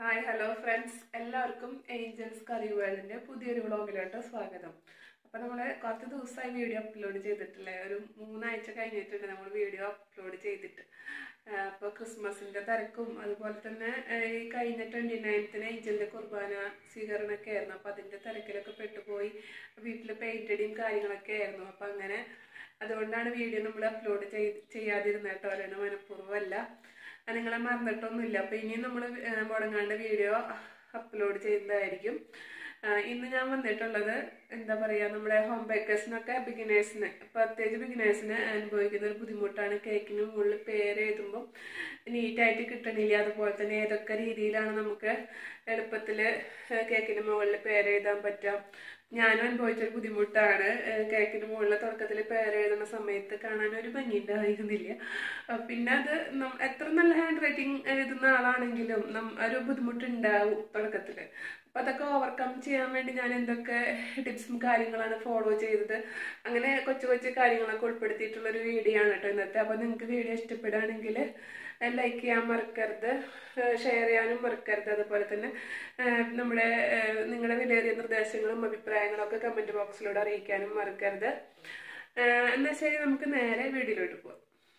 Hi hello friends എല്ലാവർക്കും angels curry വേൾഡിന്റെ പുതിയൊരു വ്ളോഗിലോട്ട് സ്വാഗതം അപ്പോൾ നമ്മൾ കുറച്ച് ദിവസമായി വീഡിയോ അപ്ലോഡ് ചെയ്തിട്ടില്ല ഒരു മൂന്നാഴ്ച കഴിഞ്ഞിട്ടുണ്ട് നമ്മൾ വീഡിയോ അപ്ലോഡ് ചെയ്തിട്ട് അപ്പോൾ ക്രിസ്മസിന്റെ തിരക്കും അതുപോലെ തന്നെ ആ, ഈ കഴിഞ്ഞ ട്വൻറ്റി നയൻത്തിന് ഏഞ്ചലിന്റെ കുർബാന സ്വീകരണമൊക്കെ ആയിരുന്നു അപ്പോൾ അതിന്റെ തിരക്കിലൊക്കെ പെട്ടുപോയി വീട്ടിൽ പെയിന്റടിയും കാര്യങ്ങളൊക്കെ ആയിരുന്നു അപ്പോൾ അങ്ങനെ അതുകൊണ്ടാണ് വീഡിയോ നമ്മൾ അപ്ലോഡ് ചെയ്ത് ചെയ്യാതിരുന്നത് കേട്ടോ അല്ലെങ്കിൽ മനഃപൂർവ്വമല്ല അത് നിങ്ങളെ മറന്നിട്ടൊന്നുമില്ല അപ്പോൾ ഇനിയും നമ്മൾ മുടങ്ങാണ്ട് വീഡിയോ അപ്ലോഡ് ചെയ്യുന്നതായിരിക്കും ആ, ഇന്ന് ഞാൻ വന്നിട്ടുള്ളത് എന്താ പറയുക നമ്മുടെ ഹോം ബേക്കേഴ്സിനൊക്കെ ബിഗിനേഴ്സിന് പ്രത്യേകിച്ച് ബിഗിനേഴ്സിന് അനുഭവിക്കുന്ന ഒരു ബുദ്ധിമുട്ടാണ് കേക്കിന് മുകളിൽ പേര് എഴുതുമ്പോൾ നീറ്റായിട്ട് കിട്ടണില്ല അതുപോലെ തന്നെ ഏതൊക്കെ രീതിയിലാണ് നമുക്ക് എളുപ്പത്തിൽ കേക്കിന് മുകളിൽ പേര് എഴുതാൻ പറ്റുക ഞാനും അനുഭവിച്ചൊരു ബുദ്ധിമുട്ടാണ് ഏഹ് കേക്കിന് മുകളിൽ തുടക്കത്തിൽ പേര് എഴുതുന്ന സമയത്ത് കാണാൻ ഒരു ഭംഗി ഉണ്ടായിരുന്നില്ല അഹ് പിന്നെ അത് നം- എത്ര നല്ല ഹാൻഡ് റൈറ്റിംഗ് എഴുതുന്ന ആളാണെങ്കിലും നം ഒരു ബുദ്ധിമുട്ടുണ്ടാവും തുടക്കത്തിൽ അപ്പം അതൊക്കെ ഓവർകം ചെയ്യാൻ വേണ്ടി ഞാൻ എന്തൊക്കെ ടിപ്സും കാര്യങ്ങളാണ് ഫോളോ ചെയ്തത് അങ്ങനെ കൊച്ചു കൊച്ചു കാര്യങ്ങളൊക്കെ ഉൾപ്പെടുത്തിയിട്ടുള്ളൊരു വീഡിയോ ആണ് കേട്ടോ ഇന്നത്തെ അപ്പോൾ നിങ്ങൾക്ക് വീഡിയോ ഇഷ്ടപ്പെടുകയാണെങ്കിൽ ലൈക്ക് ചെയ്യാൻ മറക്കരുത് ഷെയർ ചെയ്യാനും മറക്കരുത് അതുപോലെ തന്നെ ഏഹ് നമ്മുടെ ഏഹ് നിങ്ങളുടെ വിലയേറിയ നിർദ്ദേശങ്ങളും അഭിപ്രായങ്ങളും ഒക്കെ കമൻറ്റ് ബോക്സിലൂടെ അറിയിക്കാനും മറക്കരുത് ഏഹ് എന്നാൽ ശരി നമുക്ക് നേരെ വീഡിയോയിലോട്ട് പോകാം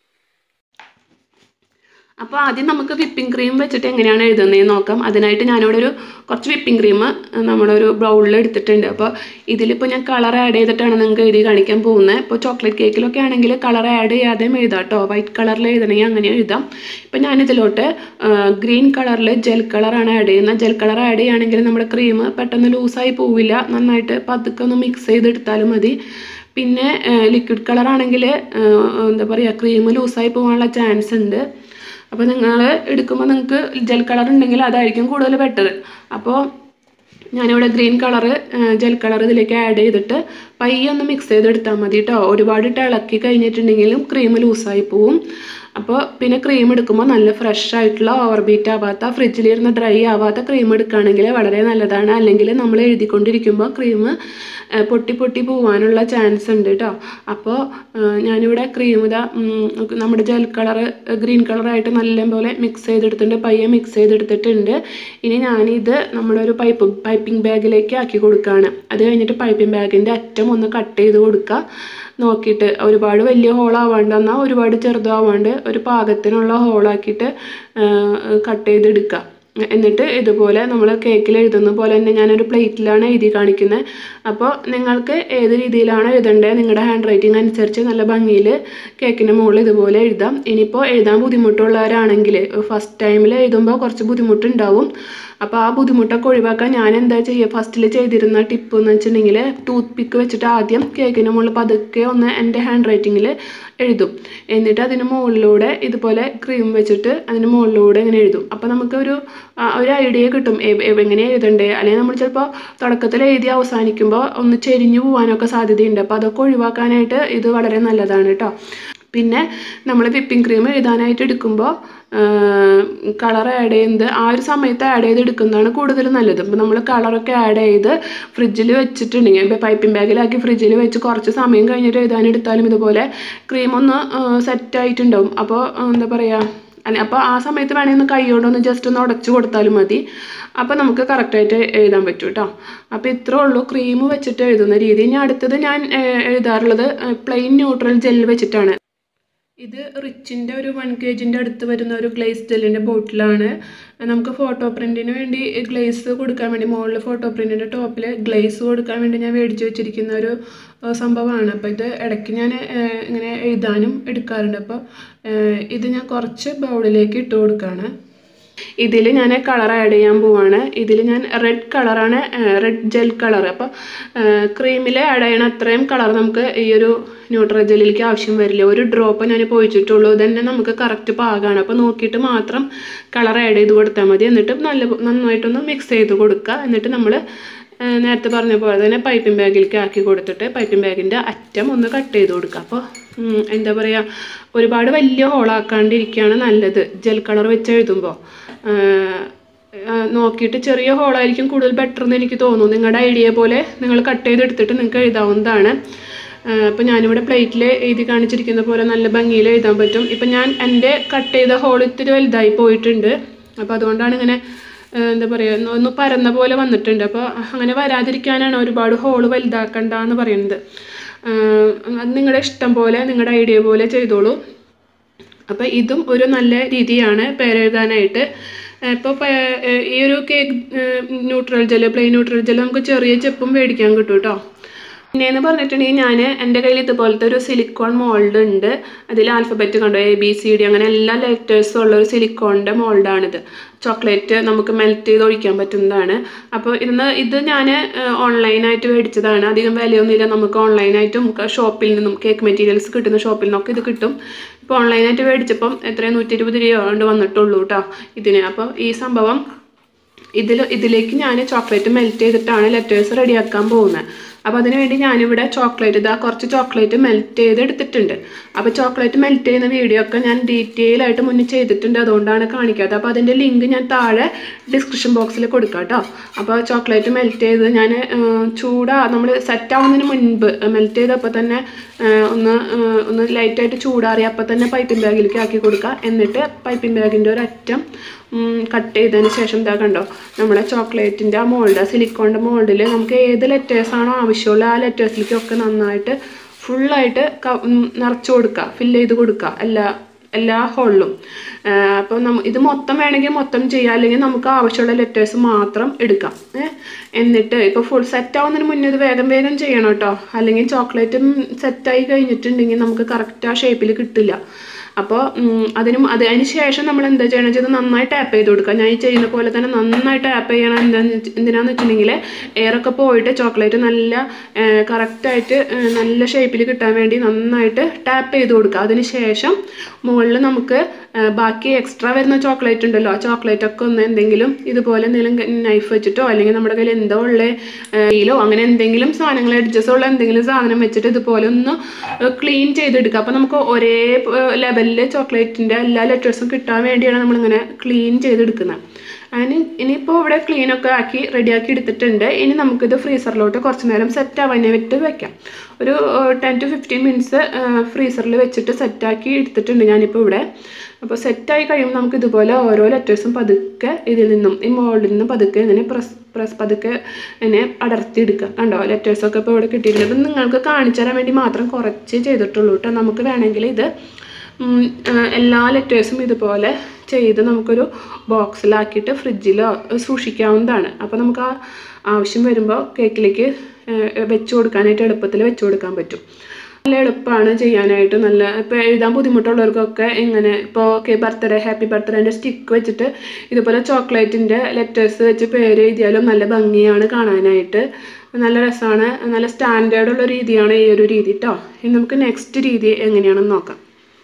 അപ്പോൾ ആദ്യം നമുക്ക് വിപ്പിംഗ് ക്രീം വെച്ചിട്ട് എങ്ങനെയാണ് എഴുതുന്നതെന്ന് നോക്കാം അതിനായിട്ട് ഞാനിവിടെ ഒരു കുറച്ച് വിപ്പിംഗ് ക്രീം നമ്മുടെ ഒരു ബ്രൗളിൽ എടുത്തിട്ടുണ്ട് അപ്പോൾ ഇതിലിപ്പോൾ ഞാൻ കളർ ആഡ് ചെയ്തിട്ടാണ് നിങ്ങൾക്ക് എഴുതി കാണിക്കാൻ പോകുന്നത് ഇപ്പോൾ ചോക്ലേറ്റ് കേക്കിലൊക്കെ ആണെങ്കിൽ കളർ ആഡ് ചെയ്യാതെയും എഴുതാം കേട്ടോ വൈറ്റ് കളറിൽ എഴുതണമെങ്കിൽ അങ്ങനെ എഴുതാം ഇപ്പം ഞാനിതിലോട്ട് ഗ്രീൻ കളറിൽ ജെൽ കളറാണ് ആഡ് ചെയ്യുന്നത് ജെൽ കളർ ആഡ് ചെയ്യുകയാണെങ്കിൽ നമ്മുടെ ക്രീം പെട്ടെന്ന് ലൂസായി പോവില്ല നന്നായിട്ട് പതുക്കെ ഒന്ന് മിക്സ് ചെയ്തെടുത്താലും മതി പിന്നെ ലിക്വിഡ് കളർ ആണെങ്കിൽ എന്താ പറയുക ക്രീം ലൂസായി പോകാനുള്ള ചാൻസ് ഉണ്ട് അപ്പോൾ നിങ്ങൾ എടുക്കുമ്പോൾ നിങ്ങൾക്ക് ജെൽ കളർ ഉണ്ടെങ്കിൽ അതായിരിക്കും കൂടുതൽ ബെറ്റർ അപ്പോൾ ഞാനിവിടെ ഗ്രീൻ കളറ് ജെൽ കളർ ഇതിലേക്ക് ആഡ് ചെയ്തിട്ട് പയ്യെ ഒന്ന് മിക്സ് ചെയ്തെടുത്താൽ മതി കേട്ടോ ഒരുപാട് ഇട്ട് ഇളക്കി കഴിഞ്ഞിട്ടുണ്ടെങ്കിലും ക്രീം ലൂസായി പോവും അപ്പോൾ പിന്നെ ക്രീം എടുക്കുമ്പോൾ നല്ല ഫ്രഷ് ആയിട്ടുള്ള ഓവർ ബീറ്റ് ആവാത്ത ഫ്രിഡ്ജിലിരുന്ന് ഡ്രൈ ആവാത്ത ക്രീം എടുക്കുകയാണെങ്കിൽ വളരെ നല്ലതാണ് അല്ലെങ്കിൽ നമ്മൾ എഴുതിക്കൊണ്ടിരിക്കുമ്പോൾ ക്രീം പൊട്ടി പൊട്ടി പോവാനുള്ള ചാൻസ് ഉണ്ട് കേട്ടോ അപ്പോൾ ഞാനിവിടെ ക്രീം ഇതാ ഉം, നമ്മുടെ ജെൽ കളർ ഗ്രീൻ കളറായിട്ട് നല്ലപോലെ മിക്സ് ചെയ്തെടുത്തിട്ടുണ്ട് പയ്യെ മിക്സ് ചെയ്തെടുത്തിട്ടുണ്ട് ഇനി ഞാനിത് നമ്മുടെ ഒരു പൈപ്പ് പൈപ്പിംഗ് ബാഗിലേക്ക് ആക്കി കൊടുക്കുകയാണ് അത് കഴിഞ്ഞിട്ട് പൈപ്പിംഗ് ബാഗിൻ്റെ അറ്റം ഒന്ന് കട്ട് ചെയ്ത് കൊടുക്കുക നോക്കിയിട്ട് ഒരുപാട് വലിയ ഹോളാവാണ്ട് എന്നാൽ ഒരുപാട് ചെറുതാവാണ്ട് ഒരു പാകത്തിനുള്ള ഹോളാക്കിയിട്ട് കട്ട് ചെയ്തെടുക്കുക എന്നിട്ട് ഇതുപോലെ നമ്മൾ കേക്കിൽ എഴുതുന്ന പോലെ തന്നെ ഞാനൊരു പ്ലേറ്റിലാണ് എഴുതി കാണിക്കുന്നത് അപ്പോൾ നിങ്ങൾക്ക് ഏത് രീതിയിലാണ് എഴുതേണ്ടത് നിങ്ങളുടെ ഹാൻഡ് റൈറ്റിംഗ് അനുസരിച്ച് നല്ല ഭംഗിയിൽ കേക്കിൻ്റെ മുകളിൽ ഇതുപോലെ എഴുതാം ഇനിയിപ്പോൾ എഴുതാൻ ബുദ്ധിമുട്ടുള്ളവരാണെങ്കിൽ ഫസ്റ്റ് ടൈമിൽ എഴുതുമ്പോൾ കുറച്ച് ബുദ്ധിമുട്ടുണ്ടാവും അപ്പോൾ ആ ബുദ്ധിമുട്ടൊക്കെ ഒഴിവാക്കാൻ ഞാൻ എന്താ ചെയ്യുക ഫസ്റ്റിൽ ചെയ്തിരുന്ന ടിപ്പ് എന്ന് വെച്ചിട്ടുണ്ടെങ്കിൽ ടൂത്ത് പിക്ക് വെച്ചിട്ട് ആദ്യം കേക്കിന് മുകളിൽ പതുക്കെ ഒന്ന് എൻ്റെ ഹാൻഡ് റൈറ്റിങ്ങിൽ എഴുതും എന്നിട്ട് അതിന് മുകളിലൂടെ ഇതുപോലെ ക്രീം വെച്ചിട്ട് അതിന് മുകളിലൂടെ ഇങ്ങനെ എഴുതും അപ്പോൾ നമുക്കൊരു ആ, ഒരു ഐഡിയ കിട്ടും എ- എ- എങ്ങനെ എഴുതണ്ടേ അല്ലെങ്കിൽ നമ്മൾ ചിലപ്പോൾ തുടക്കത്തിൽ എഴുതി അവസാനിക്കുമ്പോൾ ഒന്ന് ചെരിഞ്ഞു പോകാനൊക്കെ സാധ്യതയുണ്ട് അപ്പോൾ അതൊക്കെ ഒഴിവാക്കാനായിട്ട് ഇത് വളരെ നല്ലതാണ് കേട്ടോ പിന്നെ നമ്മൾ വിപ്പിംഗ് ക്രീം എഴുതാനായിട്ട് എടുക്കുമ്പോൾ കളർ ആഡ് ചെയ്യുന്നത് ആ ഒരു സമയത്ത് ആഡ് ചെയ്ത് എടുക്കുന്നതാണ് കൂടുതൽ നല്ലത് ഇപ്പോൾ നമ്മൾ കളറൊക്കെ ആഡ് ചെയ്ത് ഫ്രിഡ്ജിൽ വെച്ചിട്ടുണ്ടെങ്കിൽ ഇപ്പോൾ പൈപ്പിംഗ് ബാഗിലാക്കി ഫ്രിഡ്ജിൽ വെച്ച് കുറച്ച് സമയം കഴിഞ്ഞിട്ട് എഴുതാനെടുത്താലും ഇതുപോലെ ക്രീം ഒന്ന് സെറ്റ് ആയിട്ടുണ്ടാവും അപ്പോൾ എന്താ പറയുക അല്ല അപ്പോൾ ആ സമയത്ത് വേണമെങ്കിൽ ഒന്ന് കൈ കൊണ്ടൊന്ന് ജസ്റ്റ് ഒന്ന് ഉടച്ചു കൊടുത്താലും മതി അപ്പോൾ നമുക്ക് കറക്റ്റായിട്ട് എഴുതാൻ പറ്റും കേട്ടോ അപ്പോൾ ഇത്രേ ഉള്ളൂ ക്രീം വെച്ചിട്ട് എഴുതുന്ന രീതി ഇനി അടുത്തത് ഞാൻ ഏഹ്, എഴുതാറുള്ളത് പ്ലെയിൻ ന്യൂട്രൽ ജെൽ വെച്ചിട്ടാണ് ഇത് റിച്ചിൻ്റെ ഒരു വൺ കെ ജിൻ്റെ അടുത്ത് വരുന്ന ഒരു ഗ്ലേസ് ജെല്ലിൻ്റെ ബോട്ടിലാണ് നമുക്ക് ഫോട്ടോ പ്രിൻറ്റിന് വേണ്ടി ഗ്ലേസ് കൊടുക്കാൻ വേണ്ടി മുകളിൽ ഫോട്ടോ പ്രിൻറ്റിൻ്റെ ടോപ്പിൽ ഗ്ലേസ് കൊടുക്കാൻ വേണ്ടി ഞാൻ മേടിച്ച് വെച്ചിരിക്കുന്ന ഒരു ഏഹ്, സംഭവമാണ് അപ്പോൾ ഇത് ഇടയ്ക്ക് ഞാൻ ഏഹ്, ഇങ്ങനെ എഴുതാനും എടുക്കാറുണ്ട് അപ്പോൾ ഏഹ്, ഇത് ഞാൻ കുറച്ച് ബൗളിലേക്ക് ഇട്ട് കൊടുക്കുകയാണ് ഇതിൽ ഞാൻ കളർ ആഡ് ചെയ്യാൻ പോവാണ് ഇതിൽ ഞാൻ റെഡ് കളറാണ് റെഡ് ജെൽ കളർ അപ്പോൾ ക്രീമിൽ ആഡ് ചെയ്യണ അത്രയും കളർ നമുക്ക് ഈ ഒരു ന്യൂട്രൽ ജെല്ലിലേക്ക് ആവശ്യം വരില്ല ഒരു ഡ്രോപ്പ് ഞാൻ പോയിച്ചിട്ടുള്ളൂ ഇതന്നെ നമുക്ക് കറക്റ്റ് പാകമാണ് അപ്പോൾ നോക്കിയിട്ട് മാത്രം കളർ ആഡ് ചെയ്ത് കൊടുത്താൽ മതി എന്നിട്ട് നല്ല നന്നായിട്ടൊന്ന് മിക്സ് ചെയ്ത് കൊടുക്കുക എന്നിട്ട് നമ്മൾ നേരത്തെ പറഞ്ഞ പോലെ തന്നെ പൈപ്പിംഗ് ബാഗിലേക്ക് ആക്കി കൊടുത്തിട്ട് പൈപ്പിംഗ് ബാഗിൻ്റെ അറ്റം ഒന്ന് കട്ട് ചെയ്ത് കൊടുക്കുക അപ്പോൾ ഉം, എന്താ പറയുക ഒരുപാട് വലിയ ഹോളാക്കാണ്ടിരിക്കുകയാണ് നല്ലത് ജെൽ കളർ വെച്ച് എഴുതുമ്പോൾ നോക്കിയിട്ട് ചെറിയ ഹോളായിരിക്കും കൂടുതൽ ബെറ്റർ എന്ന് എനിക്ക് തോന്നുന്നു നിങ്ങളുടെ ഐഡിയ പോലെ നിങ്ങൾ കട്ട് ചെയ്തെടുത്തിട്ട് നിങ്ങൾക്ക് എഴുതാവുന്നതാണ് അപ്പോൾ ഞാനിവിടെ പ്ലേറ്റിൽ എഴുതി കാണിച്ചിരിക്കുന്ന പോലെ നല്ല ഭംഗിയിൽ എഴുതാൻ പറ്റും ഇപ്പം ഞാൻ എൻ്റെ കട്ട് ചെയ്ത ഹോൾ ഇത്തിരി വലുതായി പോയിട്ടുണ്ട് അപ്പോൾ അതുകൊണ്ടാണ് ഇങ്ങനെ ഏഹ് എന്താ പറയുക ഒന്ന് ഒന്ന് പരന്ന പോലെ വന്നിട്ടുണ്ട് അപ്പോൾ അങ്ങനെ വരാതിരിക്കാനാണ് ഒരുപാട് ഹോള് വലുതാക്കണ്ട എന്ന് പറയുന്നത് ഏഹ് അത് നിങ്ങളുടെ ഇഷ്ടം പോലെ നിങ്ങളുടെ ഐഡിയ പോലെ ചെയ്തോളൂ അപ്പോൾ ഇതും ഒരു നല്ല രീതിയാണ് പേരെഴുതാനായിട്ട് ഇപ്പോൾ ഈ ഒരു cake neutral gel plain neutral gel നമുക്ക് ചെറിയ ചെപ്പും മേടിക്കാൻ കിട്ടും കേട്ടോ പിന്നെയെന്ന് പറഞ്ഞിട്ടുണ്ടെങ്കിൽ ഞാൻ എൻ്റെ കയ്യിൽ ഇതുപോലത്തെ ഒരു സിലിക്കോൺ മോൾഡ് ഉണ്ട് അതിൽ ആൽഫബറ്റ് കണ്ടോ എ ബി സി ഡി അങ്ങനെ എല്ലാ ലെറ്റേഴ്സും ഉള്ള ഒരു സിലിക്കോണിൻ്റെ മോൾഡാണിത് ചോക്ലേറ്റ് നമുക്ക് മെൽറ്റ് ചെയ്ത് ഒഴിക്കാൻ പറ്റുന്നതാണ് അപ്പോൾ ഇന്ന് ഇത് ഞാൻ ഓൺലൈനായിട്ട് മേടിച്ചതാണ് അധികം വിലയൊന്നുമില്ല നമുക്ക് ഓൺലൈനായിട്ടും ഷോപ്പിൽ നിന്നും കേക്ക് മെറ്റീരിയൽസ് കിട്ടുന്ന ഷോപ്പിൽ നിന്നൊക്കെ ഇത് കിട്ടും ഇപ്പോൾ ഓൺലൈനായിട്ട് മേടിച്ചപ്പം എത്രയും നൂറ്റി ഇരുപത് രൂപ കൊണ്ട് വന്നിട്ടുള്ളൂ കേട്ടോ ഇതിന് അപ്പോൾ ഈ സംഭവം ഇതിൽ ഇതിലേക്ക് ഞാൻ ചോക്ലേറ്റ് മെൽറ്റ് ചെയ്തിട്ടാണ് ലെറ്റേഴ്സ് റെഡിയാക്കാൻ പോകുന്നത് അപ്പോൾ അതിന് വേണ്ടി ഞാനിവിടെ ചോക്ലേറ്റ് ഇതാ കുറച്ച് ചോക്ലേറ്റ് മെൽറ്റ് ചെയ്ത് എടുത്തിട്ടുണ്ട് അപ്പോൾ ചോക്ലേറ്റ് മെൽറ്റ് ചെയ്യുന്ന വീഡിയോ ഒക്കെ ഞാൻ ഡീറ്റെയിൽ ആയിട്ട് മുന്നേ ചെയ്തിട്ടുണ്ട് അതുകൊണ്ടാണ് കാണിക്കാത്തത് അപ്പോൾ അതിൻ്റെ ലിങ്ക് ഞാൻ താഴെ ഡിസ്ക്രിപ്ഷൻ ബോക്സിൽ കൊടുക്കാം കേട്ടോ അപ്പോൾ ചോക്ലേറ്റ് മെൽറ്റ് ചെയ്ത് ഞാൻ ചൂടാ നമ്മൾ സെറ്റ് ആവുന്നതിന് മുൻപ് മെൽറ്റ് ചെയ്തപ്പോൾ തന്നെ ആ, ഒന്ന് ആ, ഒന്ന് ലൈറ്റായിട്ട് ചൂടാറി അപ്പോൾ തന്നെ പൈപ്പിംഗ് ബാഗിലേക്ക് ആക്കി കൊടുക്കുക എന്നിട്ട് പൈപ്പിംഗ് ബാഗിൻ്റെ ഒരു അറ്റം കട്ട് ചെയ്തതിന് ശേഷം ഇതാ കണ്ടോ നമ്മുടെ ചോക്ലേറ്റിൻ്റെ ആ മോൾഡ് സിലിക്കോണിൻ്റെ മോൾഡിൽ നമുക്ക് ഏത് ലെറ്റേഴ്സാണോ ആവശ്യമുള്ള ആ ലെറ്റേഴ്സിലേക്കൊക്കെ നന്നായിട്ട് ഫുള്ളായിട്ട് നിറച്ച് കൊടുക്കുക ഫില്ല് ചെയ്ത് കൊടുക്കുക എല്ലാ എല്ലാ ഹോളിലും അപ്പോൾ നമ്മ ഇത് മൊത്തം വേണമെങ്കിൽ മൊത്തം ചെയ്യാം അല്ലെങ്കിൽ നമുക്ക് ആവശ്യമുള്ള ലെറ്റേഴ്സ് മാത്രം എടുക്കാം ഏ? എന്നിട്ട് ഇപ്പോൾ ഫുൾ സെറ്റ് ആവുന്നതിന് മുന്നേ ഇത് വേഗം വേഗം ചെയ്യണം കേട്ടോ അല്ലെങ്കിൽ ചോക്ലേറ്റും സെറ്റായി കഴിഞ്ഞിട്ടുണ്ടെങ്കിൽ നമുക്ക് കറക്റ്റ് ആ ഷേപ്പിൽ കിട്ടില്ല അപ്പോൾ അതിനും അത് അതിന് ശേഷം നമ്മൾ എന്താ ചെയ്യണം വെച്ചാൽ ഇത് നന്നായി ടാപ്പ് ചെയ്ത് കൊടുക്കുക ഞാൻ ഈ ചെയ്യുന്ന പോലെ തന്നെ നന്നായി ടാപ്പ് ചെയ്യണം എന്താന്ന് വെച്ച് എന്തിനാന്ന് വെച്ചിട്ടുണ്ടെങ്കിൽ എയറൊക്കെ പോയിട്ട് ചോക്ലേറ്റ് നല്ല കറക്റ്റായിട്ട് നല്ല ഷേപ്പിൽ കിട്ടാൻ വേണ്ടി നന്നായിട്ട് ടാപ്പ് ചെയ്ത് കൊടുക്കുക അതിന് ശേഷം മുകളിൽ നമുക്ക് ആ, ബാക്കി എക്സ്ട്രാ വരുന്ന ചോക്ലേറ്റ് ഉണ്ടല്ലോ ആ ചോക്ലേറ്റ് ഒക്കെ ഒന്ന് എന്തെങ്കിലും ഇതുപോലെ എന്തെങ്കിലും നൈഫ് വെച്ചിട്ടോ അല്ലെങ്കിൽ നമ്മുടെ കയ്യിൽ എന്തോ ഉള്ള കയ്യിലോ അങ്ങനെ എന്തെങ്കിലും സാധനങ്ങൾ അഡ്ജസ്റ്റ് ഉള്ള എന്തെങ്കിലും സാധനം വെച്ചിട്ട് ഇതുപോലെ ഒന്ന് ക്ലീൻ ചെയ്തെടുക്കുക അപ്പോൾ നമുക്ക് ഒരേ ലെവലിൽ ചോക്ലേറ്റിൻ്റെ എല്ലാ ലെറ്റേഴ്സും കിട്ടാൻ വേണ്ടിയാണ് നമ്മളിങ്ങനെ ക്ലീൻ ചെയ്തെടുക്കുന്നത് അതിന് ഇനിയിപ്പോൾ ഇവിടെ ക്ലീൻ ഒക്കെ ആക്കി റെഡിയാക്കി എടുത്തിട്ടുണ്ട് ഇനി നമുക്കിത് ഫ്രീസറിലോട്ട് കുറച്ച് നേരം സെറ്റ് ആവാൻ വിട്ട് വെക്കാം ഒരു ടെൻ ടു ഫിഫ്റ്റീൻ മിനിറ്റ്സ് ഫ്രീസറിൽ വെച്ചിട്ട് സെറ്റാക്കി എടുത്തിട്ടുണ്ട് ഞാനിപ്പോൾ ഇവിടെ അപ്പോൾ സെറ്റായി കഴിയുമ്പോൾ നമുക്ക് ഇതുപോലെ ഓരോ ലെറ്റേഴ്സും പതുക്കെ ഇതിൽ നിന്നും ഈ മോൾഡിൽ നിന്ന് പതുക്കെ ഇങ്ങനെ പ്രസ് പ്രസ് പതുക്കെ ഇങ്ങനെ അടർത്തിയെടുക്കുക കണ്ടോ ലെറ്റേഴ്സൊക്കെ ഇപ്പോൾ ഇവിടെ കിട്ടിയിട്ടുണ്ട് അപ്പം നിങ്ങൾക്ക് കാണിച്ചു തരാൻ വേണ്ടി മാത്രം കുറച്ച് ചെയ്തിട്ടുള്ളൂ കേട്ടോ നമുക്ക് വേണമെങ്കിൽ ഇത് ഉം, ആ, എല്ലാ ലെറ്റേഴ്സും ഇതുപോലെ ചെയ്ത് നമുക്കൊരു ബോക്സിലാക്കിയിട്ട് ഫ്രിഡ്ജിലോ സൂക്ഷിക്കാവുന്നതാണ് അപ്പോൾ നമുക്ക് ആ ആവശ്യം വരുമ്പോൾ കേക്കിലേക്ക് വെച്ച് കൊടുക്കാനായിട്ട് എളുപ്പത്തിൽ വെച്ച് കൊടുക്കാൻ പറ്റും നല്ല എളുപ്പമാണ് ചെയ്യാനായിട്ട് നല്ല ഇപ്പോൾ എഴുതാൻ ബുദ്ധിമുട്ടുള്ളവർക്കൊക്കെ ഇങ്ങനെ ഇപ്പോൾ ഓക്കെ ബർത്ത്ഡേ ഹാപ്പി ബർത്ത്ഡേൻ്റെ സ്റ്റിക്ക് വെച്ചിട്ട് ഇതുപോലെ ചോക്ലേറ്റിൻ്റെ ലെറ്റേഴ്സ് വെച്ച് പേര് എഴുതിയാലും നല്ല ഭംഗിയാണ് കാണാനായിട്ട് നല്ല രസമാണ് നല്ല സ്റ്റാൻഡേർഡുള്ള രീതിയാണ് ഈ ഒരു രീതി കേട്ടോ ഇനി നമുക്ക് നെക്സ്റ്റ് രീതി എങ്ങനെയാണെന്ന് നോക്കാം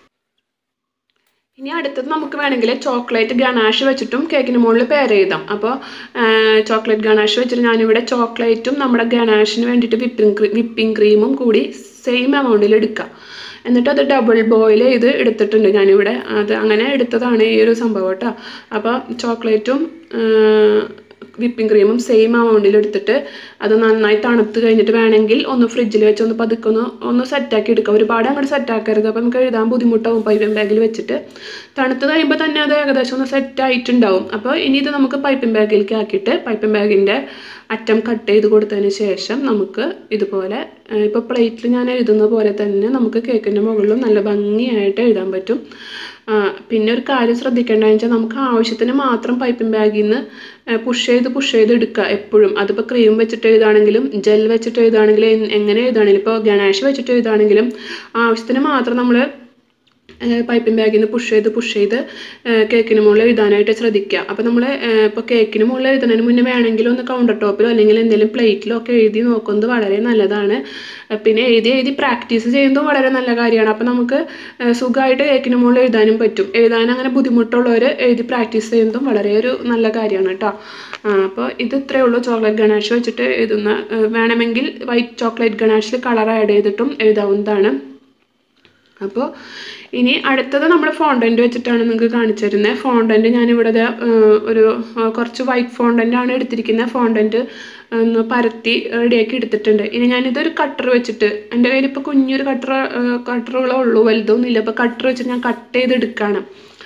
ഇനി അടുത്തത് നമുക്ക് വേണമെങ്കിൽ ചോക്ലേറ്റ് ഗണാഷ് വെച്ചിട്ടും കേക്കിന് മുകളിൽ പേര് എഴുതാം അപ്പോൾ ചോക്ലേറ്റ് ഗണാഷ് വെച്ചിട്ട് ഞാനിവിടെ ചോക്ലേറ്റും നമ്മുടെ ഗണാഷിന് വേണ്ടിയിട്ട് വിപ്പിംഗ് ക്രീ വിപ്പിംഗ് ക്രീമും കൂടി സെയിം എമൗണ്ടിൽ എടുക്കാം എന്നിട്ട് അത് ഡബിൾ ബോയിൽ ചെയ്ത് എടുത്തിട്ടുണ്ട് ഞാനിവിടെ അത് അങ്ങനെ എടുത്തതാണ് ഈ ഒരു സംഭവം കേട്ടോ അപ്പോൾ ചോക്ലേറ്റും വിപ്പിംഗ് ക്രീമും സെയിം എമൗണ്ടിൽ എടുത്തിട്ട് അത് നന്നായി തണുത്ത് കഴിഞ്ഞിട്ട് വേണമെങ്കിൽ ഒന്ന് ഫ്രിഡ്ജിൽ വെച്ച് ഒന്ന് പതുക്കെ ഒന്ന് ഒന്ന് സെറ്റാക്കി എടുക്കുക ഒരുപാട് അങ്ങോട്ട് സെറ്റാക്കരുത് അപ്പോൾ നമുക്ക് എഴുതാൻ ബുദ്ധിമുട്ടാവും പൈപ്പിംഗ് ബാഗിൽ വെച്ചിട്ട് തണുത്ത് കഴിയുമ്പോൾ തന്നെ അത് ഏകദേശം ഒന്ന് സെറ്റ് ആയിട്ടുണ്ടാവും അപ്പോൾ ഇനി ഇത് നമുക്ക് പൈപ്പിംഗ് ബാഗിലേക്ക് ആക്കിയിട്ട് പൈപ്പിംഗ് ബാഗിൻ്റെ അറ്റം കട്ട് ചെയ്ത് കൊടുത്തതിന് ശേഷം നമുക്ക് ഇതുപോലെ ഇപ്പോൾ പ്ലേറ്റിൽ ഞാൻ എഴുതുന്ന പോലെ തന്നെ നമുക്ക് കേക്കിൻ്റെ മുകളിലും നല്ല ഭംഗിയായിട്ട് എഴുതാൻ പറ്റും ആ, പിന്നെ ഒരു കാര്യം ശ്രദ്ധിക്കേണ്ടതെന്ന് വെച്ചാൽ നമുക്ക് ആവശ്യത്തിന് മാത്രം പൈപ്പിംഗ് ബാഗിൽ നിന്ന് പുഷ് ചെയ്ത് പുഷ് ചെയ്ത് എടുക്കുക എപ്പോഴും അതിപ്പോൾ ക്രീം വെച്ചിട്ട് എഴുതാണെങ്കിലും ജെൽ വെച്ചിട്ട് എഴുതാണെങ്കിലും എൻ- എങ്ങനെ എഴുതാണെങ്കിലും ഇപ്പോൾ ഗണേഷ് വെച്ചിട്ട് എഴുതാണെങ്കിലും ആവശ്യത്തിന് മാത്രം നമ്മൾ പൈപ്പിംഗ് ബാഗിൽ നിന്ന് പുഷ് ചെയ്ത് പുഷ് ചെയ്ത് ഏഹ് കേക്കിന് മുകളിൽ എഴുതാനായിട്ട് ശ്രദ്ധിക്കുക അപ്പോൾ നമ്മൾ ഇപ്പോൾ കേക്കിന് മുകളിൽ എഴുതുന്നതിന് മുന്നേ വേണമെങ്കിൽ ഒന്ന് കൗണ്ടർ ടോപ്പിലോ അല്ലെങ്കിൽ എന്തെങ്കിലും പ്ലേറ്റിലോ ഒക്കെ എഴുതി നോക്കുന്നത് വളരെ നല്ലതാണ് ഏഹ് പിന്നെ എഴുതി എഴുതി പ്രാക്ടീസ് ചെയ്യുന്നതും വളരെ നല്ല കാര്യമാണ് അപ്പോൾ നമുക്ക് ഏഹ് സുഖമായിട്ട് കേക്കിന് മുകളിൽ എഴുതാനും പറ്റും എഴുതാൻ അങ്ങനെ ബുദ്ധിമുട്ടുള്ളവർ എഴുതി പ്രാക്ടീസ് ചെയ്യുന്നതും വളരെ ഒരു നല്ല കാര്യമാണ് കേട്ടോ അപ്പോൾ ഇത് ഇത്രയേ ഉള്ളൂ ചോക്ലേറ്റ് ഗണാഷ് വെച്ചിട്ട് എഴുതുന്ന ഏഹ് വേണമെങ്കിൽ വൈറ്റ് ചോക്ലേറ്റ് ഗണാഷിൽ കളർ ആഡ് ചെയ്തിട്ടും എഴുതാവുന്നതാണ് അപ്പോൾ ഇനി അടുത്തത് നമ്മൾ ഫോണ്ടൻറ്റ് വെച്ചിട്ടാണ് നിങ്ങൾക്ക് കാണിച്ചു തരുന്നത് ഫോണ്ടൻറ്റ് ഞാനിവിടെ ദേ, ഏഹ്, ഒരു ഏഹ്, കുറച്ച് വൈറ്റ് ഫോണ്ടൻ്റ് ആണ് എടുത്തിരിക്കുന്നത് ഫോണ്ടൻറ്റ് ഒന്ന് പരത്തി റെഡിയാക്കി എടുത്തിട്ടുണ്ട് ഇനി ഞാനിതൊരു കട്ടർ വെച്ചിട്ട് എൻ്റെ കയ്യിൽ ഇപ്പോൾ കുഞ്ഞൊരു കട്ടർ കട്ടറുകളേ ഉള്ളൂ വലുതൊന്നുമില്ല അപ്പോൾ കട്ടർ വെച്ചിട്ട് ഞാൻ കട്ട് ചെയ്തെടുക്കുകയാണ്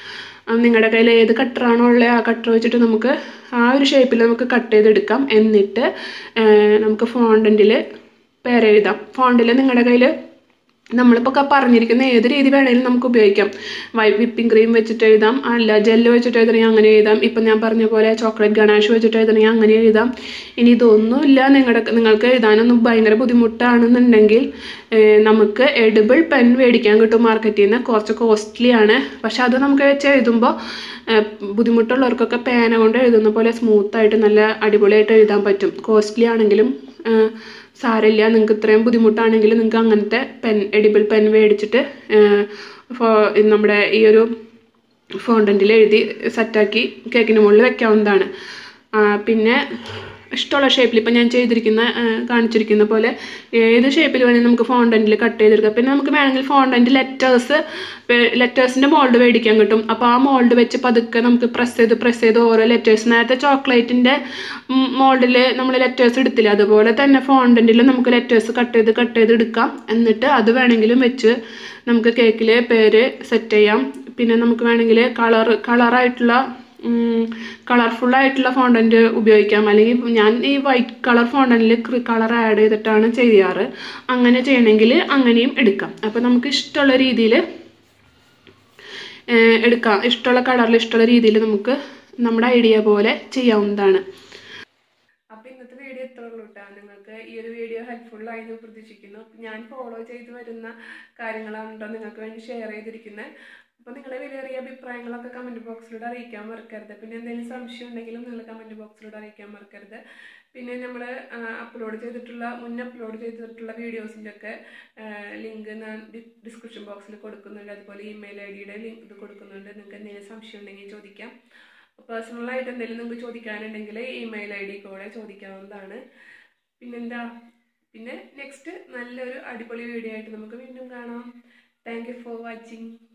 നിങ്ങളുടെ കയ്യിൽ ഏത് കട്ടറാണോ ഉള്ളത് ആ കട്ടർ വെച്ചിട്ട് നമുക്ക് ആ ഒരു ഷേപ്പിൽ നമുക്ക് കട്ട് ചെയ്തെടുക്കാം എന്നിട്ട് ഏഹ്, നമുക്ക് ഫോണ്ടൻറ്റിൽ പേരെഴുതാം ഫോണ്ടിൽ നിങ്ങളുടെ കയ്യിൽ നമ്മളിപ്പോൾ ക- പറഞ്ഞിരിക്കുന്ന ഏത് രീതി വേണമെങ്കിലും നമുക്ക് ഉപയോഗിക്കാം വൈ വിപ്പിംഗ് ക്രീം വെച്ചിട്ട് എഴുതാം അല്ല ജെല്ല് വെച്ചിട്ട് എഴുതണമെങ്കിൽ അങ്ങനെ എഴുതാം ഇപ്പം ഞാൻ പറഞ്ഞ പോലെ ചോക്ലേറ്റ് ഗണാഷ് വെച്ചിട്ട് എഴുതണമെങ്കിൽ അങ്ങനെ എഴുതാം ഇനി ഇതൊന്നുമില്ല നിങ്ങളുടെ നിങ്ങൾക്ക് എഴുതാനൊന്നും ഭയങ്കര ബുദ്ധിമുട്ടാണെന്നുണ്ടെങ്കിൽ ഏഹ്, നമുക്ക് എഡിബിൾ പെൻ മേടിക്കാൻ കിട്ടും മാർക്കറ്റിൽ നിന്ന് കുറച്ച് കോസ്റ്റ്ലി ആണ് പക്ഷെ അത് നമുക്ക് വെച്ച് എഴുതുമ്പോൾ ഏഹ്, ബുദ്ധിമുട്ടുള്ളവർക്കൊക്കെ പേന കൊണ്ട് എഴുതുന്ന പോലെ സ്മൂത്തായിട്ട് നല്ല അടിപൊളിയായിട്ട് എഴുതാൻ പറ്റും കോസ്റ്റ്ലി ആണെങ്കിലും ഏഹ്, സാരമില്ല നിങ്ങൾക്ക് ഇത്രയും ബുദ്ധിമുട്ടാണെങ്കിൽ നിങ്ങൾക്ക് അങ്ങനത്തെ പെൻ എഡിബിൾ പെൻ മേടിച്ചിട്ട് ഏഹ്, ഫോ- നമ്മുടെ ഈ ഒരു ഫോണ്ടൻറ്റിൽ എഴുതി സെറ്റാക്കി കേക്കിന് മുകളിൽ വെക്കാവുന്നതാണ് ആ, പിന്നെ ഇഷ്ടമുള്ള ഷേപ്പിൽ ഇപ്പം ഞാൻ ചെയ്തിരിക്കുന്ന ആ, കാണിച്ചിരിക്കുന്ന പോലെ ഏത് ഷേപ്പിൽ വേണമെങ്കിൽ നമുക്ക് ഫോണ്ടൻറ്റിൽ കട്ട് ചെയ്തെടുക്കാം പിന്നെ നമുക്ക് വേണമെങ്കിൽ ഫോണ്ടൻറ്റ് ലെറ്റേഴ്സ് ലെറ്റേഴ്സിൻ്റെ മോൾഡ് മേടിക്കാൻ കിട്ടും അപ്പോൾ ആ മോൾഡ് വെച്ച് പതുക്കെ നമുക്ക് പ്രസ് ചെയ്ത് പ്രസ് ചെയ്ത് ഓരോ ലെറ്റേഴ്സ് നേരത്തെ ചോക്ലേറ്റിൻ്റെ മോൾഡിൽ നമ്മൾ ലെറ്റേഴ്സ് എടുത്തില്ല അതുപോലെ തന്നെ ഫോണ്ടൻറ്റിൽ നമുക്ക് ലെറ്റേഴ്സ് കട്ട് ചെയ്ത് കട്ട് ചെയ്ത് എടുക്കാം എന്നിട്ട് അത് വേണമെങ്കിലും വെച്ച് നമുക്ക് കേക്കിൽ പേര് സെറ്റ് ചെയ്യാം പിന്നെ നമുക്ക് വേണമെങ്കിൽ കളർ കളറായിട്ടുള്ള കളർഫുൾ ആയിട്ടുള്ള ഫോണ്ടൻറ്റ് ഉപയോഗിക്കാം അല്ലെങ്കിൽ ഞാൻ ഈ വൈറ്റ് കളർ ഫോണ്ടൻറ്റിൽ കളർ ആഡ് ചെയ്തിട്ടാണ് ചെയ്യാറ് അങ്ങനെ ചെയ്യണമെങ്കിൽ അങ്ങനെയും എടുക്കാം അപ്പോൾ നമുക്ക് ഇഷ്ടമുള്ള രീതിയിൽ എടുക്കാം ഇഷ്ടമുള്ള കളറിൽ ഇഷ്ടമുള്ള രീതിയിൽ നമുക്ക് നമ്മുടെ ഐഡിയ പോലെ ചെയ്യാവുന്നതാണ് അപ്പൊ ഇന്നത്തെ വീഡിയോ ഇത്ര ഉള്ളൂ കേട്ടോ നിങ്ങൾക്ക് ഈ ഒരു വീഡിയോ ഹെൽപ്ഫുൾ ആയി എന്ന് പ്രതീക്ഷിക്കുന്നു ഞാൻ ഫോളോ ചെയ്ത് വരുന്ന കാര്യങ്ങളാണ് കേട്ടോ നിങ്ങൾക്ക് വേണ്ടി ഷെയർ ചെയ്തിരിക്കുന്നത് അപ്പോൾ നിങ്ങളെ വിലയേറിയ അഭിപ്രായങ്ങളൊക്കെ കമൻറ്റ് ബോക്സിലൂടെ അറിയിക്കാൻ മറക്കരുത് പിന്നെ എന്തെങ്കിലും സംശയം ഉണ്ടെങ്കിലും നിങ്ങൾ കമൻറ്റ് ബോക്സിലൂടെ അറിയിക്കാൻ മറക്കരുത് പിന്നെ നമ്മൾ അപ്ലോഡ് ചെയ്തിട്ടുള്ള മുന്നേ അപ്ലോഡ് ചെയ്തിട്ടുള്ള വീഡിയോസിൻ്റെ ഒക്കെ ലിങ്ക് ഞാൻ ഡിസ്ക്രിപ്ഷൻ ബോക്സിൽ കൊടുക്കുന്നുണ്ട് അതുപോലെ ഇമെയിൽ ഐ ഡിയുടെ ലിങ്ക് ഇത് കൊടുക്കുന്നുണ്ട് നിങ്ങൾക്ക് എന്തെങ്കിലും സംശയം ഉണ്ടെങ്കിൽ ചോദിക്കാം പേഴ്സണലായിട്ട് എന്തെങ്കിലും നിങ്ങൾക്ക് ചോദിക്കാനുണ്ടെങ്കിൽ ഇമെയിൽ ഐ ഡി കൂടെ ചോദിക്കാവുന്നതാണ് പിന്നെന്താ പിന്നെ നെക്സ്റ്റ് നല്ലൊരു അടിപൊളി വീഡിയോ ആയിട്ട് നമുക്ക് വീണ്ടും കാണാം താങ്ക് യു ഫോർ വാച്ചിങ്